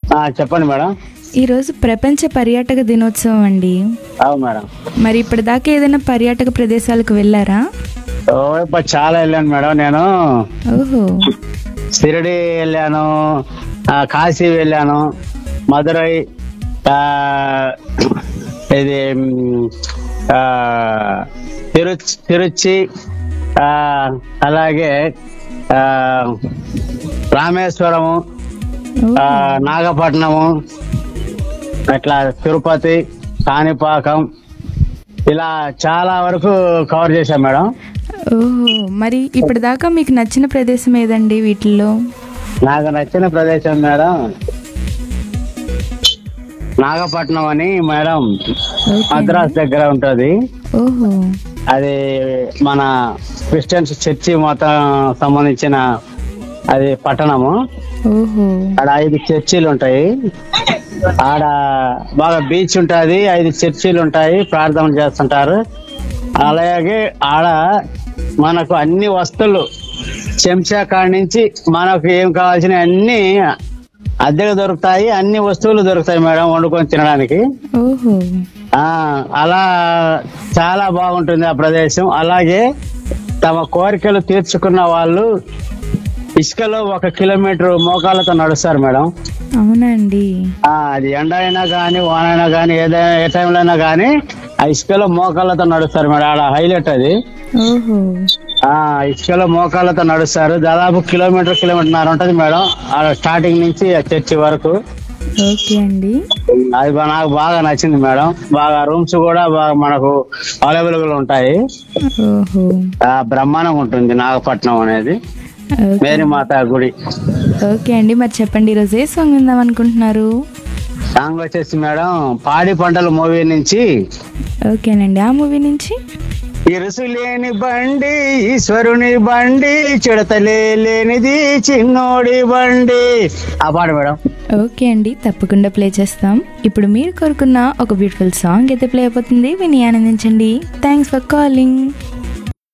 ఆ, చెప్పండి మేడం ఈరోజు ప్రపంచ పర్యాటక దినోత్సవం అండి అవును మేడం మరి ఇప్పటిదాకా ఏదైనా పర్యాటక ప్రదేశాలకు వెళ్ళారా ఓ ఇప్పుడు చాలా వెళ్ళాను మేడం నేను ఓహో షిరిడి వెళ్ళాను ఆ, కాశీ వెళ్ళాను మదురై ఆ, ఇది మ్, ఆ, తిరుచి తిరుచి ఆ, అలాగే ఆ, రామేశ్వరము ఆ, నాగపట్నము అట్లా తిరుపతి కాణిపాకం ఇలా చాలా వరకు కవర్ చేశాం మేడం ఓహో మరి ఇప్పటిదాకా మీకు నచ్చిన ప్రదేశం ఏదండి వీటిల్లో నాకు నచ్చిన ప్రదేశం మేడం నాగపట్నం అని మేడం ఓకే మద్రాస్ దగ్గర ఉంటది ఓహో అది మన క్రిస్టియన్స్ చర్చి మొత్తం సంబంధించిన అది పట్టణము ఓహో ఆడ ఐదు చర్చిలు ఉంటాయి ఆడ బాగా బీచ్ ఉంటది ఐదు చర్చిలు ఉంటాయి ప్రార్థనలు చేస్తుంటారు అలాగే ఆడ మనకు అన్ని వస్తువులు చెంచా కాడి నుంచి మనకు ఏం కావాల్సిన అన్ని అద్దెకు దొరుకుతాయి అన్ని వస్తువులు దొరుకుతాయి మేడం వండుకొని తినడానికి ఓహో ఆ అలా చాలా బాగుంటుంది ఆ ప్రదేశం అలాగే తమ కోరికలు తీర్చుకున్న వాళ్ళు ఇసుకలో ఒక కిలోమీటర్ మోకాళ్ళతో నడుస్తారు మేడం అవునండి ఆ అది ఎండ అయినా కానీ వాన అయినా కానీ ఏదైనా ఏ టైంలో అయినా కానీ ఆ ఇసుకలో మోకాళ్ళతో నడుస్తారు మేడం ఆడ హైలైట్ అది ఓహో ఆ ఇసుకలో మోకాళ్ళతో నడుస్తారు దాదాపు కిలోమీటర్ కిలోమీటర్ ఉంటది మేడం ఆడ స్టార్టింగ్ నుంచి ఆ చర్చి వరకు ఓకే అండి అది బా- నాకు బాగా నచ్చింది మేడం బాగా రూమ్స్ కూడా బాగా మనకు అవైలబుల్ గా ఉంటాయి ఓహో ఆ బ్రహ్మాండంగా ఉంటుంది నాగపట్నం అనేది ఓకే మేరీమాత గుడి ఓకే అండి మరి చెప్పండి ఈరోజు ఏ సాంగ్ విందాం అనుకుంటున్నారు సాంగ్ వచ్చేసి మేడం పాడి పంటల మూవీ నుంచి ఓకేనండి ఆ మూవీ నుంచి ఇరుసు లేని బండి ఈశ్వరుని బండి చిడతలే లేనిది చిన్నోడి బండి ఆ పాట మేడం ఓకే అండి తప్పకుండా ప్లే చేస్తాం ఇప్పుడు మీరు కోరుకున్న ఒక బ్యూటిఫుల్ సాంగ్ అయితే ప్లే అయిపోతుంది విని ఆనందించండి థ్యాంక్స్ ఫర్ కాలింగ్